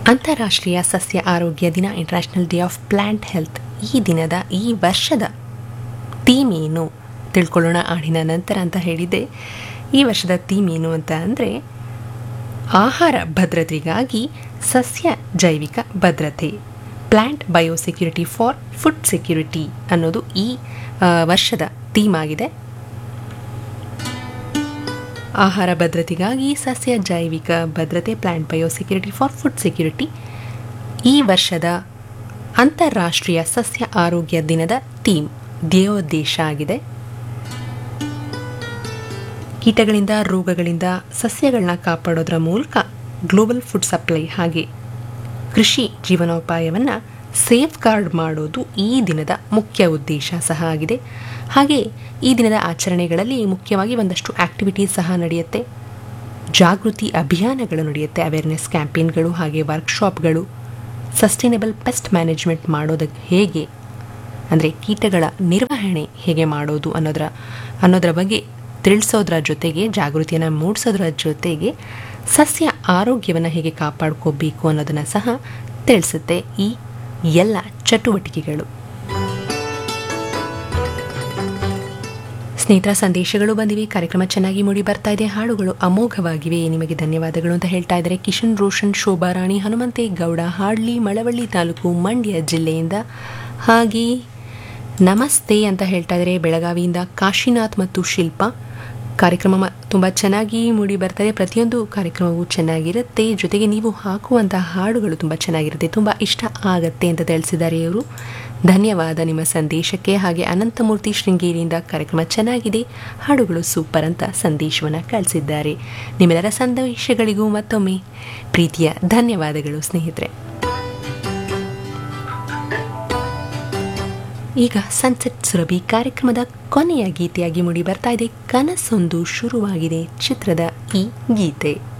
ಅಂತಾರಾಷ್ಟ್ರೀಯ ಸಸ್ಯ ಆರೋಗ್ಯ ದಿನ international day of plant health ಈ ದಿನದ ಈ ವರ್ಷದ ಥೀಮ್ ಏನು ತಿಳ್ಕೊಳ್ಳೋಣ ಹಾಡಿನ ನಂತರ ಅಂತ ಹೇಳಿದ್ದೆ ಈ ವರ್ಷದ ಥೀಮ್ ಏನು ಅಂತ ಅಂದರೆ ಆಹಾರ ಭದ್ರತೆಗಾಗಿ ಸಸ್ಯ ಜೈವಿಕ ಭದ್ರತೆ plant biosecurity for food security ಅನ್ನೋದು ಈ ಆ, ವರ್ಷದ ಥೀಮ್ ಆಗಿದೆ ಆಹಾರ ಭದ್ರತೆಗಾಗಿ ಸಸ್ಯ ಜೈವಿಕ ಭದ್ರತೆ plant biosecurity for food security ಈ ವರ್ಷದ ಅಂತಾರಾಷ್ಟ್ರೀಯ ಸಸ್ಯ ಆರೋಗ್ಯ ದಿನದ ಥೀಮ್ ಧ್ಯೇಯೋದ್ದೇಶ ಆಗಿದೆ ಕೀಟಗಳಿಂದ ರೋಗಗಳಿಂದ ಸಸ್ಯಗಳನ್ನ ಕಾಪಾಡೋದ್ರ ಮೂಲಕ ಗ್ಲೋಬಲ್ ಫುಡ್ ಸಪ್ಲೈ ಹಾಗೆ ಕೃಷಿ ಜೀವನೋಪಾಯವನ್ನು ಸೇಫ್ ಗಾರ್ಡ್ ಮಾಡೋದು ಈ ದಿನದ ಮುಖ್ಯ ಉದ್ದೇಶ ಸಹ ಆಗಿದೆ ಹಾಗೆ ಈ ದಿನದ ಆಚರಣೆಗಳಲ್ಲಿ ಮುಖ್ಯವಾಗಿ ಒಂದಷ್ಟು ಆಕ್ಟಿವಿಟೀಸ್ ಸಹ ನಡೆಯುತ್ತೆ ಜಾಗೃತಿ ಅಭಿಯಾನಗಳು ನಡೆಯುತ್ತೆ ಅವೇರ್ನೆಸ್ ಕ್ಯಾಂಪೇನ್ಗಳು ಹಾಗೆ ವರ್ಕ್ಶಾಪ್ಗಳು ಸಸ್ಟೈನಬಲ್ ಪೆಸ್ಟ್ ಮ್ಯಾನೇಜ್ಮೆಂಟ್ ಮಾಡೋದಕ್ಕೆ ಹೇಗೆ ಅಂದರೆ ಕೀಟಗಳ ನಿರ್ವಹಣೆ ಹೇಗೆ ಮಾಡೋದು ಅನ್ನೋದರ ಅನ್ನೋದರ ಬಗ್ಗೆ ತಿಳಿಸೋದ್ರ ಜೊತೆಗೆ ಜಾಗೃತಿಯನ್ನು ಮೂಡಿಸೋದ್ರ ಜೊತೆಗೆ ಸಸ್ಯ ಆರೋಗ್ಯವನ್ನು ಹೇಗೆ ಕಾಪಾಡ್ಕೋಬೇಕು ಅನ್ನೋದನ್ನು ಸಹ ತಿಳಿಸುತ್ತೆ ಈ ಎಲ್ಲ ಚಟುವಟಿಕೆಗಳು ಸ್ನೇಹಿತರ ಸಂದೇಶಗಳು ಬಂದಿವೆ ಕಾರ್ಯಕ್ರಮ ಚೆನ್ನಾಗಿ ಮೂಡಿ ಬರ್ತಾ ಇದೆ ಹಾಡುಗಳು ಅಮೋಘವಾಗಿವೆ ನಿಮಗೆ ಧನ್ಯವಾದಗಳು ಅಂತ ಹೇಳ್ತಾ ಇದ್ದಾರೆ ಕಿಶನ್ ರೋಷನ್ ಶೋಭಾ ರಾಣಿ ಹನುಮಂತೇಗೌಡ ಹಾಡ್ಲಿ ಮಳವಳ್ಳಿ ತಾಲೂಕು ಮಂಡ್ಯ ಜಿಲ್ಲೆಯಿಂದ ಹಾಗೆ ನಮಸ್ತೆ ಅಂತ ಹೇಳ್ತಾ ಇದ್ದಾರೆ ಬೆಳಗಾವಿಯಿಂದ ಕಾಶಿನಾಥ್ ಮತ್ತು ಶಿಲ್ಪ ಕಾರ್ಯಕ್ರಮ ಮ- ತುಂಬ ಚೆನ್ನಾಗಿ ಮೂಡಿ ಬರ್ತದೆ ಪ್ರತಿಯೊಂದು ಕಾರ್ಯಕ್ರಮವೂ ಚೆನ್ನಾಗಿರುತ್ತೆ ಜೊತೆಗೆ ನೀವು ಹಾಕುವಂಥ ಹಾಡುಗಳು ತುಂಬ ಚೆನ್ನಾಗಿರುತ್ತೆ ತುಂಬ ಇಷ್ಟ ಆಗತ್ತೆ ಅಂತ ತಿಳಿಸಿದ್ದಾರೆ ಇವರು ಧನ್ಯವಾದ ನಿಮ್ಮ ಸಂದೇಶಕ್ಕೆ ಹಾಗೆ ಅನಂತಮೂರ್ತಿ ಶೃಂಗೇರಿಯಿಂದ ಕಾರ್ಯಕ್ರಮ ಚೆನ್ನಾಗಿದೆ ಹಾಡುಗಳು ಸೂಪರ್ ಅಂತ ಸಂದೇಶವನ್ನು ಕಳಿಸಿದ್ದಾರೆ ನಿಮ್ಮೆಲ್ಲರ ಸಂದೇಶಗಳಿಗೂ ಮತ್ತೊಮ್ಮೆ ಪ್ರೀತಿಯ ಧನ್ಯವಾದಗಳು ಸ್ನೇಹಿತರೆ ಈಗ ಸನ್ಸೆಟ್ ಸುರಭಿ ಕಾರ್ಯಕ್ರಮದ ಕೊನೆಯ ಗೀತೆಯಾಗಿ ಮೂಡಿ ಬರ್ತಾ ಇದೆ ಕನಸೊಂದು ಶುರುವಾಗಿದೆ ಚಿತ್ರದ ಈ ಗೀತೆ